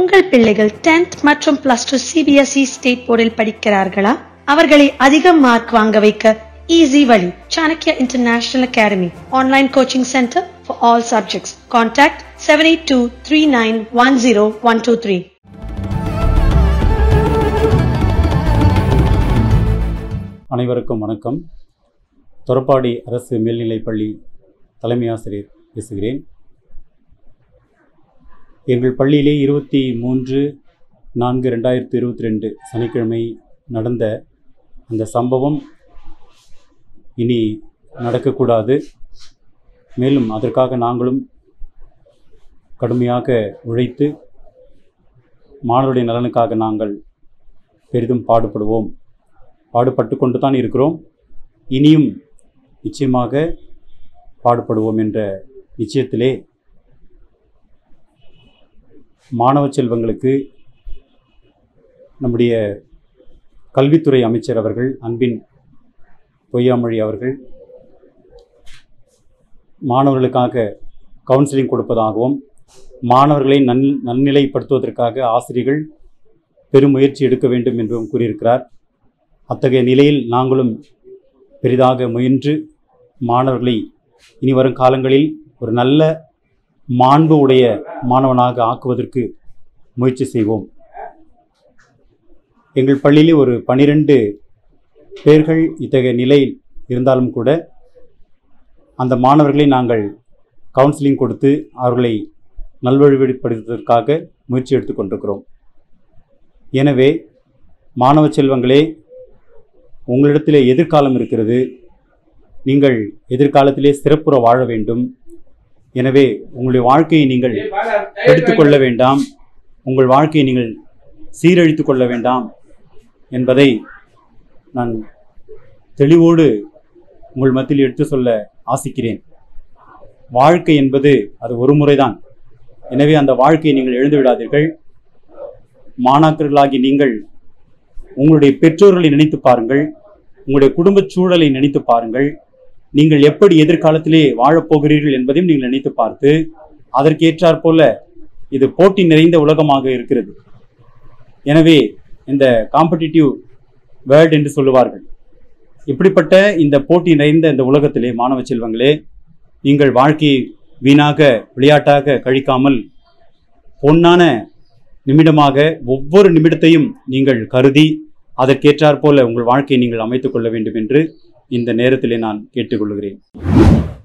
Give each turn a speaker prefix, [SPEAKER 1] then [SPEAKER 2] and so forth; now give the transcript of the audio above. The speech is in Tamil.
[SPEAKER 1] உங்கள் பிள்ளைகள் 10th மற்றும் பிளஸ் டூ சிபிஎஸ்இ ஸ்டேட் போர்டில் படிக்கிறார்களா அவர்களை அதிக மார்க் வாங்க வைக்க ஈஸி வழி Chanakya international academy online coaching centre for all subjects contact seven eight two three nine one zero one two three
[SPEAKER 2] அனைவருக்கும் வணக்கம் தொரப்பாடி அரசு மேல்நிலைப்பள்ளி தலைமை ஆசிரியர் பேசுகிறேன் எங்கள் பள்ளியிலே இருபத்தி மூன்று நான்கு ரெண்டாயிரத்தி இருபத்தி ரெண்டு சனிக்கிழமை நடந்த அந்த சம்பவம் இனி நடக்கக்கூடாது மேலும் அதற்காக நாங்களும் கடுமையாக உழைத்து மாணவருடைய நலனுக்காக நாங்கள் பெரிதும் பாடுபடுவோம் பாடுபட்டு கொண்டு தான் இருக்கிறோம் இனியும் நிச்சயமாக பாடுபடுவோம் என்ற நிச்சயத்திலே மாணவ செல்வங்களுக்கு நம்முடைய கல்வித்துறை அமைச்சர் அவர்கள் அன்பின் பொய்யாமொழி அவர்கள் மாணவர்களுக்காக கவுன்சிலிங் கொடுப்பதாகவும் மாணவர்களை நன் நன்னிலைப்படுத்துவதற்காக ஆசிரியர்கள் பெரும் முயற்சி எடுக்க வேண்டும் என்றும் கூறியிருக்கிறார் அத்தகைய நிலையில் நாங்களும் பெரிதாக முயன்று மாணவர்களை இனி வரும் காலங்களில் ஒரு நல்ல மாண்பு உடைய மாணவனாக ஆக்குவதற்கு முயற்சி செய்வோம் எங்கள் பள்ளியிலே ஒரு பனிரெண்டு பேர்கள் இத்தகைய நிலையில் இருந்தாலும் கூட அந்த மாணவர்களை நாங்கள் கவுன்சிலிங் கொடுத்து அவர்களை நல்வழிப்படுத்துவதற்காக முயற்சி எடுத்துக்கொண்டிருக்கிறோம் எனவே மாணவ செல்வங்களே உங்களிடத்திலே எதிர்காலம் இருக்கிறது நீங்கள் எதிர்காலத்திலே சிறப்புற வாழ வேண்டும் எனவே உங்களுடைய வாழ்க்கையை நீங்கள் எடுத்துக்கொள்ள வேண்டாம் உங்கள் வாழ்க்கையை நீங்கள் சீரழித்து கொள்ள வேண்டாம் என்பதை நான் தெளிவோடு உங்கள் மத்தியில் எடுத்து சொல்ல ஆசிக்கிறேன் வாழ்க்கை என்பது அது ஒரு முறைதான் எனவே அந்த வாழ்க்கையை நீங்கள் எழுந்து விடாதீர்கள் மாணாக்கர்களாகி நீங்கள் உங்களுடைய பெற்றோர்களை நினைத்து பாருங்கள் உங்களுடைய குடும்பச் சூழலை நினைத்து பாருங்கள் நீங்கள் எப்படி எதிர்காலத்திலே வாழப்போகிறீர்கள் என்பதையும் நீங்கள் நினைத்து பார்த்து அதற்கேற்றாற் போல இது போட்டி நிறைந்த உலகமாக இருக்கிறது எனவே இந்த காம்படிட்டிவ் வேர்ல்ட் என்று சொல்லுவார்கள் இப்படிப்பட்ட இந்த போட்டி நிறைந்த இந்த உலகத்திலே மாணவ செல்வங்களே நீங்கள் வாழ்க்கையை வீணாக விளையாட்டாக கழிக்காமல் பொன்னான நிமிடமாக ஒவ்வொரு நிமிடத்தையும் நீங்கள் கருதி அதற்கேற்றாற் போல உங்கள் வாழ்க்கையை நீங்கள் அமைத்துக் கொள்ள வேண்டும் என்று இந்த நேரத்திலே நான் கேட்டுக்கொள்கிறேன்